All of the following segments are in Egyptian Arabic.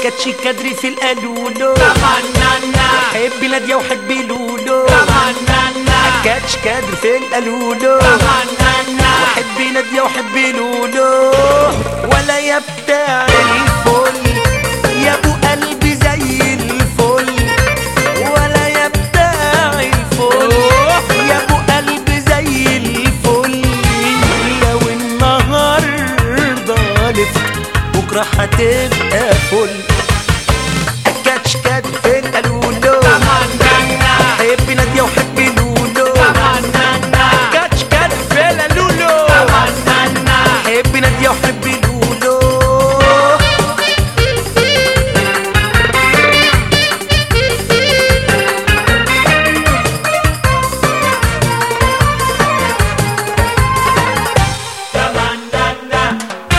كاتش كدري في القالولو تمنانا حب نادية وحب لولو تمنانا كاتش كدري في القالولو تمنانا وحب نادية وحب لولو ولا يا بتاع الفل يا ابو قلبي زي الفل ولا يا بتاع الفل يا ابو قلبي زي الفل لو النهارده لفت بكره هتبقى فل كاتش كات في القالولو تمنانا حب نادية وحب لولو تمنانا كاتش كات في القالولو تمنانا حب نادية وحب لولو تمنانا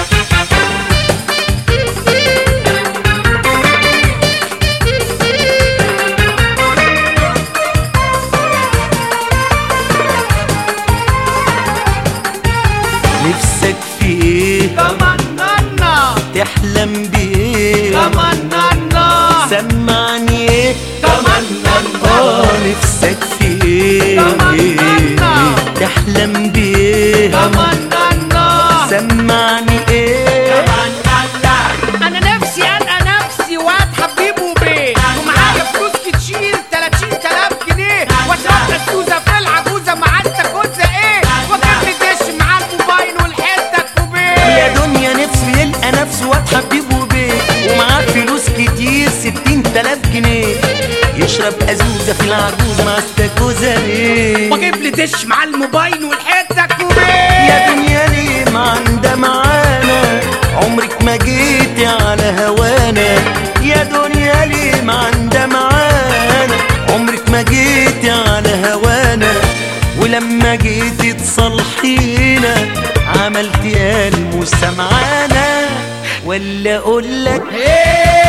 نفسك في ايه تمنانا تحلم بايه تمنانا سمعني ايه تمنانا اه نفسك في ايه تمنى. تحلم بايه تمنانا سمعني ايه تمنانا انا نفسي القى نفسي واد حبيبه بيه ومعايا فلوس كتير 30000 جنيه واشرب السوزه في العجوزه مع التكوزه ايه واجيب لي دش مع الموبايل والحته يا كوبيه دنيا نفسه يلقى نفسه واد حبيبه بيه ومعاه فلوس كتير ستين تلاف جنيه يشرب أزوزة في العجوزة مع استاكوزة ليه واجيب لي دش مع الموبايل والحته يا كوبيه دنيا ليه ما عندها معانا عمرك ما جيتي على هوانا يا دنيا ليه ما عندها معانا عمرك ما جيتي على هوانا ولما جيتي تصلحينا عملتي قلب وسمعانا ولا اقول لك ايه